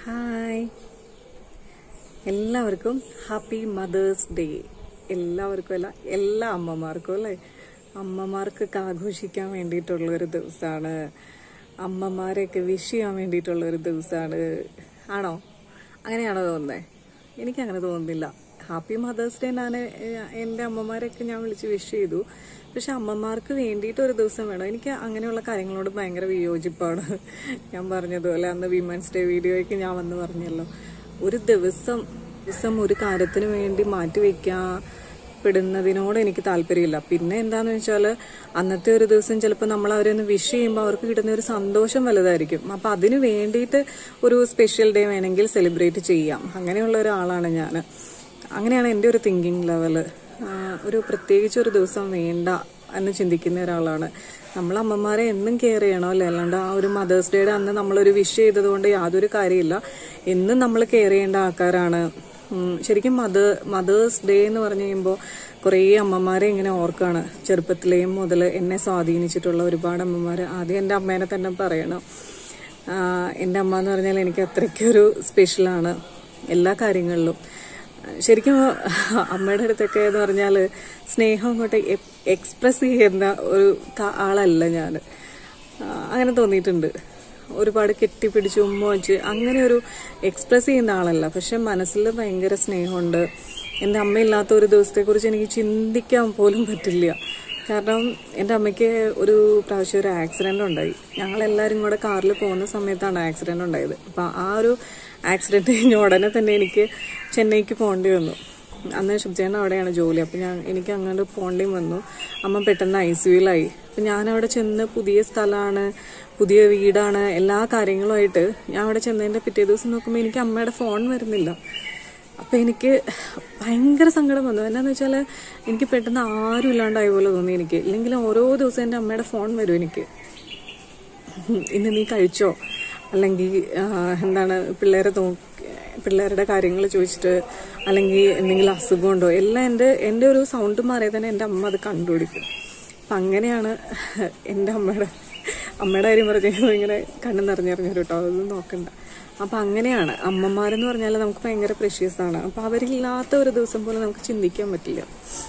hi എല്ലാവർക്കും happy mothers day എല്ലാവർക്കും അല്ല എല്ലാ അമ്മമാർക്കും അല്ലേ അമ്മമാർക്കൊക്കെ ആഘോഷിക്കാൻ വേണ്ടിയിട്ടുള്ള ഒരു ദിവസമാണ് അമ്മമാരെയൊക്കെ വിഷ് ചെയ്യാൻ വേണ്ടിയിട്ടുള്ള ഒരു ദിവസമാണ് ആണോ അങ്ങനെയാണോ തോന്നുന്നത് എനിക്കങ്ങനെ തോന്നുന്നില്ല ഹാപ്പി മദേഴ്സ് ഡേ ഞാൻ ഏഹ്, എൻ്റെ അമ്മമാരെയൊക്കെ ഞാൻ വിളിച്ച് വിഷ് ചെയ്തു പക്ഷെ അമ്മമാർക്ക് വേണ്ടിയിട്ട് ഒരു ദിവസം വേണം എനിക്ക് അങ്ങനെയുള്ള കാര്യങ്ങളോട് ഭയങ്കര വിയോജിപ്പാണ് ഞാൻ പറഞ്ഞതുപോലെ അന്ന് വിമൻസ് ഡേ വീഡിയോയ്ക്ക് ഞാൻ വന്ന് പറഞ്ഞല്ലോ ഒരു ദിവസം ദിവസം ഒരു കാര്യത്തിന് വേണ്ടി മാറ്റിവെക്കപ്പെടുന്നതിനോട് എനിക്ക് താല്പര്യമില്ല പിന്നെ എന്താന്ന് വെച്ചാൽ അന്നത്തെ ഒരു ദിവസം ചിലപ്പോൾ നമ്മൾ അവരെ ഒന്ന് വിഷ് ചെയ്യുമ്പോൾ അവർക്ക് കിട്ടുന്ന ഒരു സന്തോഷം വലുതായിരിക്കും അപ്പം അതിന് വേണ്ടിയിട്ട് ഒരു സ്പെഷ്യൽ ഡേ വേണമെങ്കിൽ സെലിബ്രേറ്റ് ചെയ്യാം അങ്ങനെയുള്ള ഒരാളാണ് ഞാൻ അങ്ങനെയാണ് എൻ്റെ ഒരു തിങ്കിങ് ലെവല് ഒരു പ്രത്യേകിച്ച് ഒരു ദിവസം വേണ്ട എന്ന് ചിന്തിക്കുന്ന ഒരാളാണ് നമ്മൾ അമ്മമാരെ എന്നും കെയർ ചെയ്യണം അല്ലേ അല്ലാണ്ട് ആ ഒരു മദേഴ്സ് ഡേയുടെ അന്ന് നമ്മളൊരു വിഷ് ചെയ്തത് കൊണ്ട് യാതൊരു കാര്യമില്ല എന്നും നമ്മൾ കെയർ ചെയ്യേണ്ട ആൾക്കാരാണ് ഉം, ശരിക്കും മദർ മദേഴ്സ് ഡേ എന്ന് പറഞ്ഞു കഴിയുമ്പോൾ കുറേ അമ്മമാരെ ഇങ്ങനെ ഓർക്കാണ് ചെറുപ്പത്തിലേയും മുതൽ എന്നെ സ്വാധീനിച്ചിട്ടുള്ള ഒരുപാട് അമ്മമാർ ആദ്യം എൻ്റെ അമ്മേനെ തന്നെ പറയണം ആഹ് എൻ്റെ അമ്മ എന്ന് പറഞ്ഞാൽ എനിക്ക് അത്രയ്ക്കൊരു സ്പെഷ്യലാണ് എല്ലാ കാര്യങ്ങളിലും ശരിക്കും അമ്മയുടെ അടുത്തൊക്കെ എന്ന് പറഞ്ഞാൽ സ്നേഹം അങ്ങോട്ട് എക്സ്പ്രസ് ചെയ്യുന്ന ഒരു ക- ആളല്ല ഞാൻ അങ്ങനെ തോന്നിയിട്ടുണ്ട് ഒരുപാട് കെട്ടിപ്പിടിച്ച് ഉമ്മ വെച്ച് അങ്ങനെ ഒരു എക്സ്പ്രസ് ചെയ്യുന്ന ആളല്ല പക്ഷെ മനസ്സിൽ ഭയങ്കര സ്നേഹമുണ്ട് എൻ്റെ അമ്മയില്ലാത്ത ഒരു ദിവസത്തെക്കുറിച്ച് എനിക്ക് ചിന്തിക്കാൻ പോലും പറ്റില്ല കാരണം എൻ്റെ അമ്മയ്ക്ക് ഒരു പ്രാവശ്യം ഒരു ആക്സിഡൻ്റ് ഉണ്ടായി ഞങ്ങളെല്ലാവരും കൂടെ കാറിൽ പോകുന്ന സമയത്താണ് ആക്സിഡൻ്റ് ഉണ്ടായത് അപ്പം ആ ഒരു ആക്സിഡൻറ്റ് കഴിഞ്ഞ ഉടനെ തന്നെ എനിക്ക് ചെന്നൈക്ക് പോകേണ്ടി വന്നു അന്ന് ശുഭ്ജേന അവിടെയാണ് ജോലി അപ്പം ഞാൻ എനിക്ക് അങ്ങോട്ട് പോകേണ്ടി വന്നു അമ്മ പെട്ടെന്ന് ഐ സിയുലായി അപ്പം ഞാനവിടെ ചെന്ന് പുതിയ സ്ഥലമാണ് പുതിയ വീടാണ് എല്ലാ കാര്യങ്ങളുമായിട്ട് ഞാൻ അവിടെ ചെന്നതിൻ്റെ പിറ്റേ ദിവസം നോക്കുമ്പോൾ എനിക്ക് അമ്മയുടെ ഫോൺ വരുന്നില്ല അപ്പം എനിക്ക് ഭയങ്കര സങ്കടം വന്നു എന്നാന്ന് വെച്ചാൽ എനിക്ക് പെട്ടെന്ന് ആരും ഇല്ലാണ്ടായ പോലെ തോന്നി എനിക്ക് ഇല്ലെങ്കിൽ ഓരോ ദിവസം എൻ്റെ അമ്മയുടെ ഫോൺ വരും എനിക്ക് ഇന്ന് നീ കഴിച്ചോ അല്ലെങ്കിൽ ആ, എന്താണ് പിള്ളേരെ നോക്കി പിള്ളേരുടെ കാര്യങ്ങൾ ചോദിച്ചിട്ട് അല്ലെങ്കിൽ എന്തെങ്കിലും അസുഖമുണ്ടോ എല്ലാം എൻ്റെ എൻ്റെ ഒരു സൗണ്ട് മാറിയാൽ തന്നെ എൻ്റെ അമ്മ അത് കണ്ടുപിടിക്കും അപ്പം അങ്ങനെയാണ് എൻ്റെ അമ്മയുടെ അമ്മയുടെ കാര്യം പറഞ്ഞു ഇങ്ങനെ കണ്ണു നിറഞ്ഞിറങ്ങി കേട്ടോ അതൊന്നും നോക്കണ്ട അപ്പം അങ്ങനെയാണ് അമ്മമാരെന്ന് പറഞ്ഞാൽ നമുക്ക് ഭയങ്കര പ്രഷ്യസ് ആണ് അപ്പം അവരില്ലാത്ത ഒരു ദിവസം പോലും നമുക്ക് ചിന്തിക്കാൻ പറ്റില്ല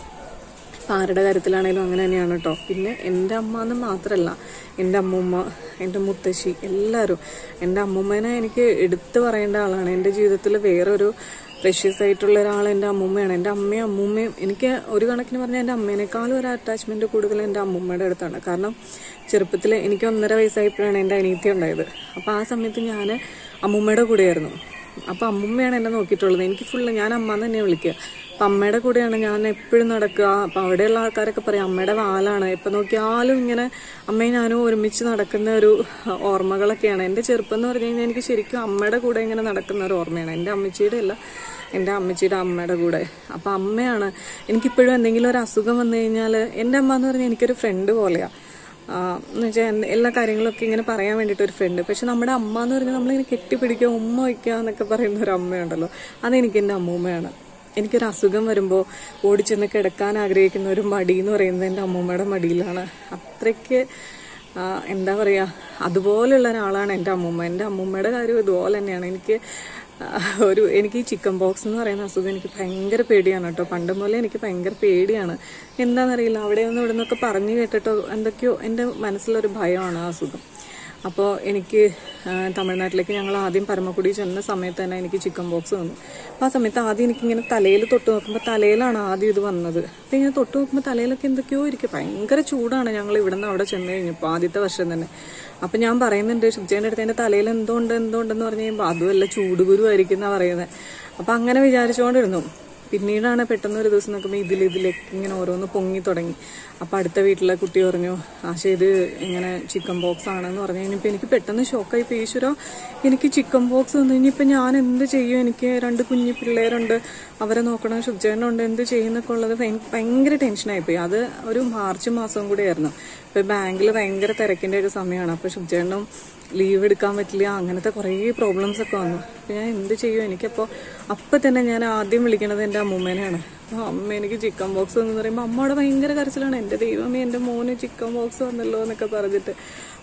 അപ്പം ആരുടെ കാര്യത്തിലാണേലും അങ്ങനെ തന്നെയാണ് കേട്ടോ പിന്നെ എൻ്റെ അമ്മ എന്ന് മാത്രമല്ല എൻ്റെ അമ്മൂമ്മ എൻ്റെ മുത്തശ്ശി എല്ലാവരും എൻ്റെ അമ്മൂമ്മേനെ എനിക്ക് എടുത്തു പറയേണ്ട ആളാണ് എൻ്റെ ജീവിതത്തിൽ വേറൊരു പ്രഷ്യസ് ആയിട്ടുള്ള ഒരാൾ എൻ്റെ അമ്മൂമ്മയാണ് എൻ്റെ അമ്മയും അമ്മൂമ്മയും എനിക്ക് ഒരു കണക്കിന് പറഞ്ഞാൽ എൻ്റെ അമ്മേനേക്കാളും ഒരു അറ്റാച്ച്മെൻറ്റ് കൂടുതൽ എൻ്റെ അമ്മൂമ്മയുടെ അടുത്താണ് കാരണം ചെറുപ്പത്തിൽ എനിക്ക് ഒന്നര വയസ്സായപ്പോഴാണ് എൻ്റെ അനീതി ഉണ്ടായത് അപ്പോൾ ആ സമയത്ത് ഞാൻ അമ്മൂമ്മയുടെ കൂടെയായിരുന്നു അപ്പം അമ്മൂമ്മയാണ് എന്നെ നോക്കിയിട്ടുള്ളത് എനിക്ക് ഫുള്ള് ഞാൻ അമ്മ എന്ന് തന്നെ വിളിക്കുക അപ്പം അമ്മയുടെ കൂടെയാണ് ഞാൻ എപ്പോഴും നടക്കുക അപ്പം അവിടെയുള്ള ആൾക്കാരൊക്കെ പറയും അമ്മയുടെ വാലാണ് എപ്പോൾ നോക്കിയാലും ഇങ്ങനെ അമ്മയും ഞാനും ഒരുമിച്ച് നടക്കുന്ന ഒരു ഓർമ്മകളൊക്കെയാണ് എൻ്റെ ചെറുപ്പം എന്ന് പറഞ്ഞു കഴിഞ്ഞാൽ എനിക്ക് ശരിക്കും അമ്മയുടെ കൂടെ ഇങ്ങനെ നടക്കുന്ന ഒരു ഓർമ്മയാണ് എൻ്റെ അമ്മച്ചിയുടെ അല്ല എൻ്റെ അമ്മച്ചിയുടെ അമ്മയുടെ കൂടെ അപ്പം അമ്മയാണ് എനിക്കിപ്പോഴും എന്തെങ്കിലും ഒരു അസുഖം വന്നു കഴിഞ്ഞാൽ എൻ്റെ അമ്മ എന്ന് പറഞ്ഞാൽ എനിക്കൊരു ഫ്രണ്ട് പോലെയാണ് എന്ന് വെച്ചാൽ എല്ലാ കാര്യങ്ങളൊക്കെ ഇങ്ങനെ പറയാൻ വേണ്ടിയിട്ട് ഒരു ഫ്രണ്ട് പക്ഷെ നമ്മുടെ അമ്മ എന്ന് പറഞ്ഞാൽ നമ്മളിങ്ങനെ കെട്ടിപ്പിടിക്കുക ഉമ്മ വയ്ക്കുക എന്നൊക്കെ പറയുന്ന ഒരു അമ്മയുണ്ടല്ലോ അതെനിക്ക് എൻ്റെ അമ്മൂമ്മയാണ് എനിക്കൊരു അസുഖം വരുമ്പോൾ ഓടിച്ചെന്ന് കിടക്കാൻ ആഗ്രഹിക്കുന്ന ഒരു മടി എന്ന് പറയുന്നത് എൻ്റെ അമ്മൂമ്മയുടെ മടിയിലാണ് അത്രയ്ക്ക് ആ, എന്താ പറയുക അതുപോലുള്ള ഒരാളാണ് എൻ്റെ അമ്മൂമ്മ എൻ്റെ അമ്മൂമ്മയുടെ കാര്യം ഇതുപോലെ തന്നെയാണ് എനിക്ക് ആ, ഒരു എനിക്ക് ഈ ചിക്കൻ ബോക്സ് എന്ന് പറയുന്ന അസുഖം എനിക്ക് ഭയങ്കര പേടിയാണ് കേട്ടോ പണ്ട് മുതലേ എനിക്ക് ഭയങ്കര പേടിയാണ് എന്താണെന്നറിയില്ല അവിടെ നിന്ന് ഇവിടെ നിന്നൊക്കെ പറഞ്ഞു കേട്ടിട്ടോ എന്തൊക്കെയോ എൻ്റെ മനസ്സിലൊരു ഭയമാണ് ആ അസുഖം അപ്പോൾ എനിക്ക് ആ, തമിഴ്നാട്ടിലേക്ക് ഞങ്ങൾ ആദ്യം പരമക്കുടി ചെന്ന സമയത്ത് തന്നെ എനിക്ക് ചിക്കൻ ബോക്സ് വന്നു അപ്പോൾ ആ സമയത്ത് ആദ്യം എനിക്കിങ്ങനെ തലയിൽ തൊട്ട് നോക്കുമ്പോൾ തലയിലാണ് ആദ്യം ഇത് വന്നത് അപ്പോൾ ഇങ്ങനെ തൊട്ട് നോക്കുമ്പോൾ തലയിലൊക്കെ എന്തൊക്കെയോ ഇരിക്കും ഭയങ്കര ചൂടാണ് ഞങ്ങൾ ഇവിടെ നിന്ന് അവിടെ ചെന്ന് കഴിഞ്ഞപ്പോൾ ആദ്യത്തെ വർഷം തന്നെ അപ്പം ഞാൻ പറയുന്നുണ്ട് ശുചിയുടെ അടുത്ത് എൻ്റെ തലയിൽ എന്തുകൊണ്ട് എന്തുകൊണ്ടെന്ന് പറഞ്ഞു കഴിയുമ്പോൾ അതുമല്ല ചൂടുകുരു ആയിരിക്കും എന്നാണ് പറയുന്നത് അപ്പം അങ്ങനെ വിചാരിച്ചുകൊണ്ടിരുന്നു പിന്നീടാണ് പെട്ടെന്ന് ഒരു ദിവസം നോക്കുമ്പോൾ ഇതിൽ ഇതിലേക്ക് ഇങ്ങനെ ഓരോന്ന് പൊങ്ങി തുടങ്ങി അപ്പോൾ അടുത്ത വീട്ടിലെ കുട്ടി പറഞ്ഞു ആശ ഇത് ഇങ്ങനെ ചിക്കൻ ബോക്സ് ആണെന്ന് പറഞ്ഞു കഴിഞ്ഞപ്പോൾ എനിക്ക് പെട്ടെന്ന് ഷോക്കായി പോയി ഈശ്വര എനിക്ക് ചിക്കൻ ബോക്സ് വന്നു ഇനിയിപ്പോൾ ഞാൻ എന്ത് ചെയ്യും എനിക്ക് രണ്ട് കുഞ്ഞു പിള്ളേരുണ്ട് അവരെ നോക്കണം ശുചിചേട്ടനുണ്ട് എന്ത് ചെയ്യുന്നൊക്കെ ഉള്ളത് ഭയ- ഭയങ്കര ടെൻഷനായിപ്പോയി അത് ഒരു മാർച്ച് മാസം കൂടെയായിരുന്നു ഇപ്പോൾ ബാങ്കിൽ ഭയങ്കര തിരക്കിൻ്റെ ഒരു സമയമാണ് അപ്പോൾ ശുചിചേട്ടനും ലീവ് എടുക്കാൻ പറ്റില്ല അങ്ങനത്തെ കുറേ പ്രോബ്ലംസ് ഒക്കെ വന്നു അപ്പോൾ ഞാൻ എന്ത് ചെയ്യും എനിക്കപ്പോൾ അപ്പം തന്നെ ഞാൻ ആദ്യം വിളിക്കണത് എൻ്റെ അമ്മൂമ്മേനെയാണ് അപ്പോൾ അമ്മ എനിക്ക് ചിക്കൻ ബോക്സ് എന്ന് പറയുമ്പോൾ അമ്മയുടെ ഭയങ്കര കരച്ചിലാണ് എൻ്റെ ദൈവമേ എൻ്റെ മോന് ചിക്കൻ ബോക്സ് വന്നല്ലോ എന്നൊക്കെ പറഞ്ഞിട്ട്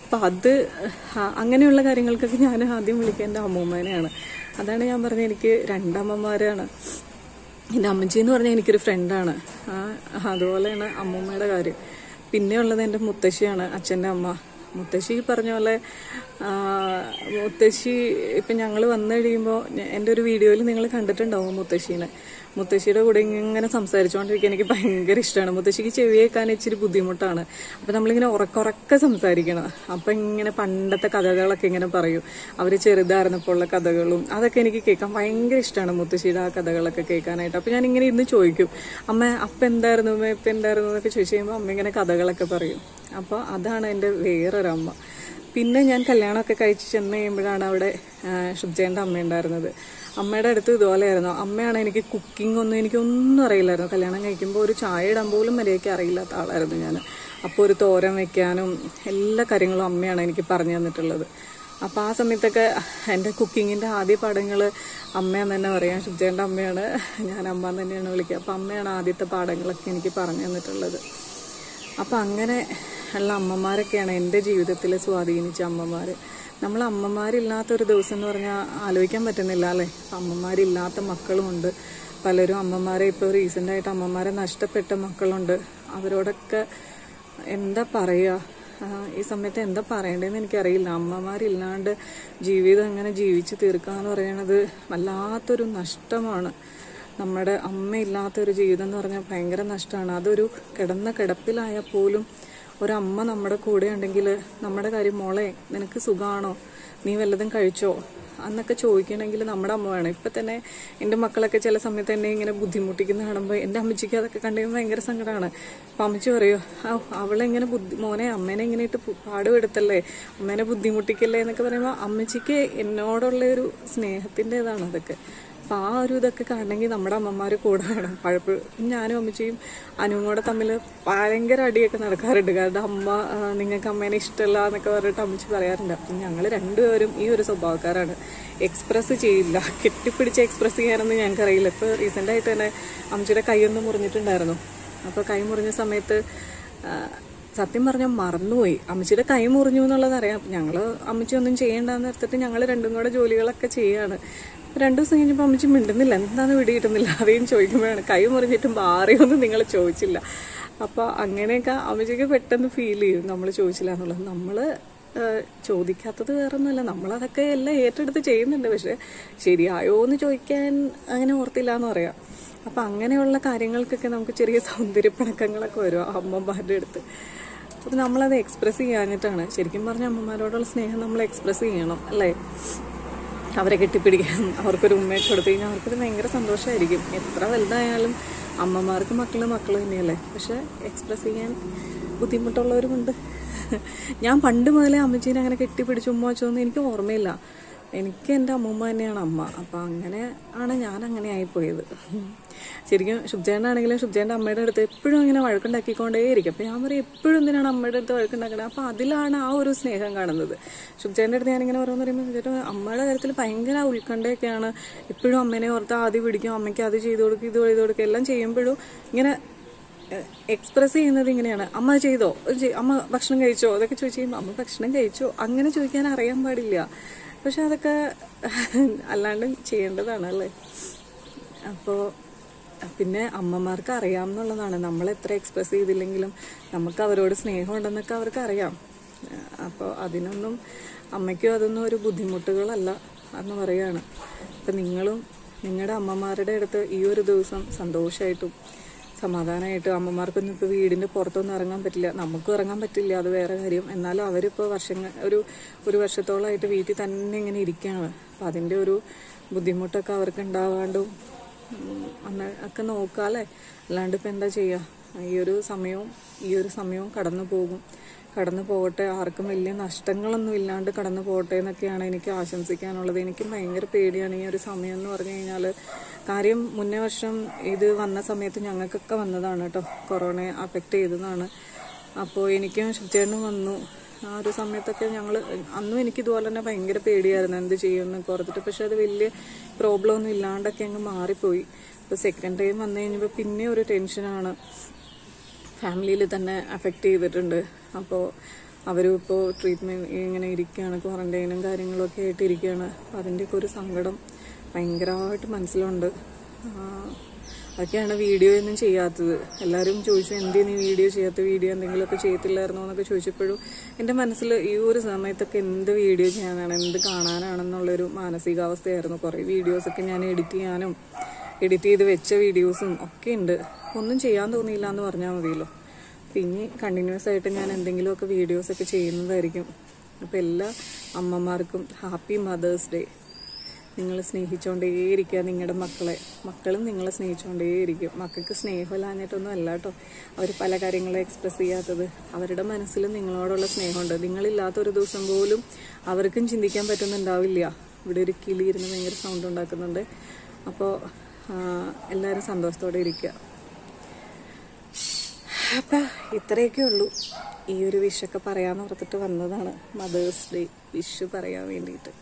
അപ്പം അത് ആ, അങ്ങനെയുള്ള കാര്യങ്ങൾക്കൊക്കെ ഞാൻ ആദ്യം വിളിക്കുക എൻ്റെ അമ്മൂമ്മേനെയാണ് അതാണ് ഞാൻ പറഞ്ഞത് എനിക്ക് രണ്ടമ്മമാരാണ് എൻ്റെ അമ്മച്ചി എന്ന് പറഞ്ഞാൽ എനിക്കൊരു ഫ്രണ്ടാണ് ആ, അതുപോലെയാണ് അമ്മൂമ്മയുടെ കാര്യം പിന്നെ ഉള്ളത് എൻ്റെ മുത്തശ്ശിയാണ് അച്ഛൻ്റെ അമ്മ മുത്തശ്ശി ഈ പറഞ്ഞ പോലെ ആ, മുത്തശ്ശി ഇപ്പം ഞങ്ങൾ വന്നു കഴിയുമ്പോൾ എൻ്റെ ഒരു വീഡിയോയിൽ നിങ്ങൾ കണ്ടിട്ടുണ്ടാവും മുത്തശ്ശീനെ മുത്തശ്ശിയുടെ കൂടെ ഇങ്ങനെ സംസാരിച്ചുകൊണ്ടിരിക്കാൻ എനിക്ക് ഭയങ്കര ഇഷ്ടമാണ് മുത്തശ്ശിക്ക് ചെവി കേൾക്കാൻ ഇച്ചിരി ബുദ്ധിമുട്ടാണ് അപ്പം നമ്മളിങ്ങനെ ഉറക്കുറക്കെ സംസാരിക്കണം അപ്പം ഇങ്ങനെ പണ്ടത്തെ കഥകളൊക്കെ ഇങ്ങനെ പറയും അവർ ചെറുതായിരുന്നപ്പോൾ ഉള്ള കഥകളും അതൊക്കെ എനിക്ക് കേൾക്കാൻ ഭയങ്കര ഇഷ്ടമാണ് മുത്തശ്ശിയുടെ ആ കഥകളൊക്കെ കേൾക്കാനായിട്ട് അപ്പം ഞാൻ ഇങ്ങനെ ഇന്ന് ചോദിക്കും അമ്മ അപ്പം എന്തായിരുന്നു അമ്മ ഇപ്പം എന്തായിരുന്നു എന്നൊക്കെ ചോദിച്ചു കഴിയുമ്പോൾ അമ്മ ഇങ്ങനെ കഥകളൊക്കെ പറയും അപ്പോൾ അതാണ് എൻ്റെ വേറൊരമ്മ പിന്നെ ഞാൻ കല്യാണമൊക്കെ കഴിച്ച് ചെന്ന് കഴിയുമ്പോഴാണ് അവിടെ ഷുബ്ജേൻ്റെ അമ്മ ഉണ്ടായിരുന്നത് അമ്മയുടെ അടുത്ത് ഇതുപോലെയായിരുന്നു അമ്മയാണ് എനിക്ക് കുക്കിംഗ് ഒന്നും എനിക്കൊന്നും അറിയില്ലായിരുന്നു കല്യാണം കഴിക്കുമ്പോൾ ഒരു ചായ ഇടാൻ പോലും മര്യാദയ്ക്ക് അറിയില്ലാത്ത ആളായിരുന്നു ഞാൻ അപ്പോൾ ഒരു തോരൻ വെക്കാനും എല്ലാ കാര്യങ്ങളും അമ്മയാണ് എനിക്ക് പറഞ്ഞു തന്നിട്ടുള്ളത് അപ്പോൾ ആ സമയത്തൊക്കെ എൻ്റെ കുക്കിങ്ങിൻ്റെ ആദ്യ പാഠങ്ങൾ അമ്മയെന്ന് തന്നെ പറയാം ഷുബ്ജേൻ്റെ അമ്മയാണ് ഞാൻ അമ്മ എന്ന് തന്നെയാണ് വിളിക്കുക അപ്പോൾ അമ്മയാണ് ആദ്യത്തെ പാഠങ്ങളൊക്കെ എനിക്ക് പറഞ്ഞു തന്നിട്ടുള്ളത് അപ്പം അങ്ങനെ ഉള്ള അമ്മമാരൊക്കെയാണ് എൻ്റെ ജീവിതത്തിൽ സ്വാധീനിച്ച അമ്മമാർ നമ്മൾ അമ്മമാരില്ലാത്തൊരു ദിവസം എന്ന് പറഞ്ഞാൽ ആലോചിക്കാൻ പറ്റുന്നില്ല അല്ലേ അമ്മമാരില്ലാത്ത മക്കളുമുണ്ട് പലരും അമ്മമാരെ ഇപ്പോൾ റീസെൻ്റായിട്ട് അമ്മമാരെ നഷ്ടപ്പെട്ട മക്കളുണ്ട് അവരോടൊക്കെ എന്താ പറയുക ആ, ഈ സമയത്ത് എന്താ പറയേണ്ടതെന്ന് എനിക്കറിയില്ല അമ്മമാരില്ലാണ്ട് ജീവിതം എങ്ങനെ ജീവിച്ച് തീർക്കുക എന്ന് പറയുന്നത് വല്ലാത്തൊരു നഷ്ടമാണ് നമ്മുടെ അമ്മയില്ലാത്തൊരു ജീവിതം എന്ന് പറഞ്ഞാൽ ഭയങ്കര നഷ്ടമാണ് അതൊരു കിടന്ന കിടപ്പിലായാൽ പോലും ഒരമ്മ നമ്മുടെ കൂടെ ഉണ്ടെങ്കിൽ നമ്മുടെ കാര്യം മോളെ നിനക്ക് സുഖമാണോ നീ വല്ലതും കഴിച്ചോ എന്നൊക്കെ ചോദിക്കണമെങ്കിൽ നമ്മുടെ അമ്മ വേണം ഇപ്പം തന്നെ എൻ്റെ മക്കളൊക്കെ ചില സമയത്ത് എന്നെ ഇങ്ങനെ ബുദ്ധിമുട്ടിക്കുന്ന കാണുമ്പോൾ എൻ്റെ അമ്മച്ചിക്ക് അതൊക്കെ കണ്ടു കഴിയുമ്പോൾ ഭയങ്കര സങ്കടമാണ് അപ്പം അമ്മച്ചി പറയോ ആ അവളെ ഇങ്ങനെ ബുദ്ധി മോനെ അമ്മേനെ ഇങ്ങനെ ഇട്ട് പു- പാടുപെടുത്തല്ലേ അമ്മേനെ ബുദ്ധിമുട്ടിക്കല്ലേ എന്നൊക്കെ പറയുമ്പോൾ അമ്മച്ചിക്ക് എന്നോടുള്ള ഒരു സ്നേഹത്തിൻ്റെതാണ് അതൊക്കെ അപ്പം ആ ഒരു ഇതൊക്കെ കാണണമെങ്കിൽ നമ്മുടെ അമ്മമാർ കൂടെ വേണം പലപ്പോഴും ഞാനും അമ്മച്ചിയും അനുവും കൂടെ തമ്മിൽ ഭയങ്കര അടിയൊക്കെ നടക്കാറുണ്ട് കാരണം അമ്മ ആ, നിങ്ങൾക്ക് അമ്മേനെ ഇഷ്ടമല്ല എന്നൊക്കെ പറഞ്ഞിട്ട് അമ്മച്ചി പറയാറുണ്ട് അപ്പം ഞങ്ങൾ രണ്ടുപേരും ഈ ഒരു സ്വഭാവക്കാരാണ് എക്സ്പ്രസ് ചെയ്യില്ല കെട്ടിപ്പിടിച്ച് എക്സ്പ്രസ് ചെയ്യാനൊന്നും ഞങ്ങൾക്കറിയില്ല ഇപ്പോൾ റീസെൻ്റായിട്ട് തന്നെ അമ്മച്ചിയുടെ കൈയൊന്ന് മുറിഞ്ഞിട്ടുണ്ടായിരുന്നു അപ്പോൾ കൈ മുറിഞ്ഞ സമയത്ത് ആ, സത്യം പറഞ്ഞാൽ മറന്നുപോയി അമ്മച്ചിയുടെ കൈ മുറിഞ്ഞു എന്നുള്ളത് അറിയാം ഞങ്ങൾ അമ്മച്ചി ഒന്നും ചെയ്യേണ്ടെന്ന് എടുത്തിട്ട് ഞങ്ങൾ രണ്ടും കൂടെ ജോലികളൊക്കെ ചെയ്യാണ് രണ്ടു ദിവസം കഴിഞ്ഞപ്പോൾ അമ്മച്ചി മിണ്ടുന്നില്ല എന്താന്ന് പിടി കിട്ടുന്നില്ല അതേം ചോദിക്കുമ്പോഴാണ് കൈ മുറിഞ്ഞിട്ടും മാറിയൊന്നും നിങ്ങൾ ചോദിച്ചില്ല അപ്പോൾ അങ്ങനെയൊക്കെ അമ്മച്ചിക്ക് പെട്ടെന്ന് ഫീൽ ചെയ്യും നമ്മൾ ചോദിച്ചില്ല എന്നുള്ളത് നമ്മൾ ചോദിക്കാത്തത് വേറെ ഒന്നുമല്ല നമ്മളതൊക്കെ എല്ലാം ഏറ്റെടുത്ത് ചെയ്യുന്നുണ്ട് പക്ഷെ ശരിയായോ എന്ന് ചോദിക്കാൻ അങ്ങനെ ഓർത്തില്ല എന്ന് പറയാം അപ്പം അങ്ങനെയുള്ള കാര്യങ്ങൾക്കൊക്കെ നമുക്ക് ചെറിയ സൗന്ദര്യപ്പിണക്കങ്ങളൊക്കെ വരും ആ അമ്മമാരുടെ അടുത്ത് അപ്പം നമ്മളത് എക്സ്പ്രസ് ചെയ്യാഞ്ഞിട്ടാണ് ശരിക്കും പറഞ്ഞ അമ്മമാരോടുള്ള സ്നേഹം നമ്മൾ എക്സ്പ്രസ് ചെയ്യണം അല്ലേ അവരെ കെട്ടിപ്പിടിക്കാൻ അവർക്കൊരു ഉമ്മയൊക്കെ കൊടുത്തു കഴിഞ്ഞാൽ അവർക്കത് ഭയങ്കര സന്തോഷമായിരിക്കും എത്ര വലുതായാലും അമ്മമാർക്ക് മക്കൾ മക്കൾ തന്നെയല്ലേ പക്ഷെ എക്സ്പ്രസ് ചെയ്യാൻ ബുദ്ധിമുട്ടുള്ളവരുമുണ്ട് ഞാൻ പണ്ട് മുതലേ അമ്മച്ചീനെ അങ്ങനെ കെട്ടിപ്പിടിച്ച് ഉമ്മ വെച്ചതൊന്നും എനിക്ക് ഓർമ്മയില്ല എനിക്ക് എൻ്റെ അമ്മൂമ്മ തന്നെയാണ് അമ്മ അപ്പം അങ്ങനെ ആണ് ഞാൻ അങ്ങനെ ആയിപ്പോയത് ശരിക്കും ശുഭ്ജേനാണെങ്കിലും ശുഭ്ജേൻ്റെ അമ്മയുടെ അടുത്ത് എപ്പോഴും ഇങ്ങനെ വഴക്കുണ്ടാക്കിക്കൊണ്ടേയിരിക്കും അപ്പം ഞാൻ പറയും എപ്പോഴും എന്തിനാണ് അമ്മയുടെ അടുത്ത് വഴക്കുണ്ടാക്കുന്നത് അപ്പം അതിലാണ് ആ ഒരു സ്നേഹം കാണുന്നത് ശുഭ്ജേൻ്റെ അടുത്ത് ഞാനിങ്ങനെ പറയുമ്പോൾ പറയുമ്പോൾ ചേട്ടാ അമ്മയുടെ കാര്യത്തിൽ ഭയങ്കര ഉത്കണ്ഠയൊക്കെയാണ് എപ്പോഴും അമ്മേനെ ഓർത്ത് ആദ്യം പിടിക്കും അമ്മയ്ക്ക് അത് ചെയ്തു കൊടുക്കും ഇത് ചെയ്തു കൊടുക്കും എല്ലാം ചെയ്യുമ്പോഴും ഇങ്ങനെ എക്സ്പ്രസ് ചെയ്യുന്നത് ഇങ്ങനെയാണ് അമ്മ അത് ചെയ്തോ ഇത് ചെയ്- അമ്മ ഭക്ഷണം കഴിച്ചോ അതൊക്കെ ചോദിച്ചു കഴിയുമ്പോൾ അമ്മ ഭക്ഷണം കഴിച്ചോ അങ്ങനെ ചോദിക്കാൻ അറിയാൻ പാടില്ല പക്ഷെ അതൊക്കെ അല്ലാണ്ട് ചെയ്യേണ്ടതാണ് അല്ലേ അപ്പോൾ പിന്നെ അമ്മമാർക്ക് അറിയാമെന്നുള്ളതാണ് നമ്മൾ എത്ര എക്സ്പ്രസ് ചെയ്തില്ലെങ്കിലും നമുക്ക് അവരോട് സ്നേഹമുണ്ടെന്നൊക്കെ അവർക്ക് അറിയാം അപ്പോൾ അതിനൊന്നും അമ്മയ്ക്കും അതൊന്നും ഒരു ബുദ്ധിമുട്ടുകളല്ല എന്ന് പറയാണ് അപ്പം നിങ്ങളും നിങ്ങളുടെ അമ്മമാരുടെ അടുത്ത് ഈ ഒരു ദിവസം സന്തോഷമായിട്ടും സമാധാനമായിട്ട് അമ്മമാർക്കൊന്നും ഇപ്പോൾ വീടിൻ്റെ പുറത്തൊന്നും ഇറങ്ങാൻ പറ്റില്ല നമുക്കും ഇറങ്ങാൻ പറ്റില്ല അത് വേറെ കാര്യം എന്നാലും അവരിപ്പോൾ വർഷങ്ങൾ ഒരു ഒരു വർഷത്തോളമായിട്ട് വീട്ടിൽ തന്നെ ഇങ്ങനെ ഇരിക്കുകയാണ് അപ്പം അതിൻ്റെ ഒരു ബുദ്ധിമുട്ടൊക്കെ അവർക്ക് ഉണ്ടാവാണ്ടും ഉം, അന്ന് ഒക്കെ നോക്കാല്ലേ അല്ലാണ്ട് ഇപ്പം എന്താ ചെയ്യുക ഈ ഒരു സമയവും ഈ ഒരു സമയവും കടന്നു പോകും കടന്നു പോകട്ടെ ആർക്കും വലിയ നഷ്ടങ്ങളൊന്നും ഇല്ലാണ്ട് കടന്നു പോകട്ടെ എന്നൊക്കെയാണ് എനിക്ക് ആശംസിക്കാനുള്ളത് എനിക്ക് ഭയങ്കര പേടിയാണ് ഈ ഒരു സമയം എന്ന് പറഞ്ഞു കഴിഞ്ഞാൽ കാര്യം മുന്നേ വർഷം ഇത് വന്ന സമയത്ത് ഞങ്ങൾക്കൊക്കെ വന്നതാണ് കേട്ടോ കൊറോണയെ അഫക്റ്റ് ചെയ്തതാണ് അപ്പോൾ എനിക്കും ശുചേട്ടനും വന്നു ആ ഒരു സമയത്തൊക്കെ ഞങ്ങൾ അന്നും എനിക്ക് ഇതുപോലെ തന്നെ ഭയങ്കര പേടിയായിരുന്നു എന്ത് ചെയ്യുമെന്നൊക്കെ ഓർത്തിട്ട് പക്ഷെ അത് വലിയ പ്രോബ്ലം ഒന്നും ഇല്ലാണ്ടൊക്കെ അങ്ങ് മാറിപ്പോയി ഇപ്പോൾ സെക്കൻഡ് ടൈം വന്നു കഴിഞ്ഞപ്പോൾ പിന്നെ ഒരു ടെൻഷനാണ് ഫാമിലിയിൽ തന്നെ അഫക്റ്റ് ചെയ്തിട്ടുണ്ട് അപ്പോൾ അവരും ഇപ്പോൾ ട്രീറ്റ്മെൻറ്റ് ഇങ്ങനെ ഇരിക്കുകയാണ് ക്വാറന്റൈനും കാര്യങ്ങളൊക്കെ ആയിട്ട് ഇരിക്കുകയാണ് അപ്പം അതിൻ്റെയൊക്കെ ഒരു സങ്കടം ഭയങ്കരമായിട്ട് മനസ്സിലുണ്ട് ആ, അതൊക്കെയാണ് വീഡിയോ ഒന്നും ചെയ്യാത്തത് എല്ലാവരും ചോദിച്ചു എന്തിനു നീ വീഡിയോ ചെയ്യാത്ത വീഡിയോ എന്തെങ്കിലുമൊക്കെ ചെയ്യത്തില്ലായിരുന്നോ എന്നൊക്കെ ചോദിച്ചപ്പോഴും എൻ്റെ മനസ്സിൽ ഈ ഒരു സമയത്തൊക്കെ എന്ത് വീഡിയോ ചെയ്യാനാണ് എന്ത് കാണാനാണെന്നുള്ളൊരു മാനസികാവസ്ഥയായിരുന്നു കുറേ വീഡിയോസൊക്കെ ഞാൻ എഡിറ്റ് ചെയ്യാനും എഡിറ്റ് ചെയ്ത് വെച്ച വീഡിയോസും ഒക്കെ ഉണ്ട് ഒന്നും ചെയ്യാൻ തോന്നിയില്ല എന്ന് പറഞ്ഞാൽ മതിയല്ലോ പിന്നെ കണ്ടിന്യൂസ് ആയിട്ട് ഞാൻ എന്തെങ്കിലുമൊക്കെ വീഡിയോസൊക്കെ ചെയ്യുന്നതായിരിക്കും അപ്പോൾ എല്ലാ അമ്മമാർക്കും ഹാപ്പി മദേഴ്സ് ഡേ നിങ്ങൾ സ്നേഹിച്ചുകൊണ്ടേയിരിക്കുക നിങ്ങളുടെ മക്കളെ മക്കളും നിങ്ങളെ സ്നേഹിച്ചുകൊണ്ടേയിരിക്കും മക്കൾക്ക് സ്നേഹമില്ലാഞ്ഞിട്ടൊന്നും അല്ല കേട്ടോ അവർ പല കാര്യങ്ങളും എക്സ്പ്രസ് ചെയ്യാത്തത് അവരുടെ മനസ്സിൽ നിങ്ങളോടുള്ള സ്നേഹമുണ്ട് നിങ്ങളില്ലാത്ത ഒരു ദിവസം പോലും അവർക്കും ചിന്തിക്കാൻ പറ്റുന്നുണ്ടാവില്ല ഇവിടെ ഒരു കിളി ഇരുന്ന് ഭയങ്കര സൗണ്ട് ഉണ്ടാക്കുന്നുണ്ട് അപ്പോൾ എല്ലാവരും സന്തോഷത്തോടെ ഇരിക്കുക അപ്പം ഇത്രയൊക്കെ ഉള്ളൂ ഈ ഒരു വിഷൊക്കെ പറയാമെന്ന് ഓർത്തിട്ട് വന്നതാണ് മദേഴ്സ് ഡേ വിഷ് പറയാൻ വേണ്ടിയിട്ട്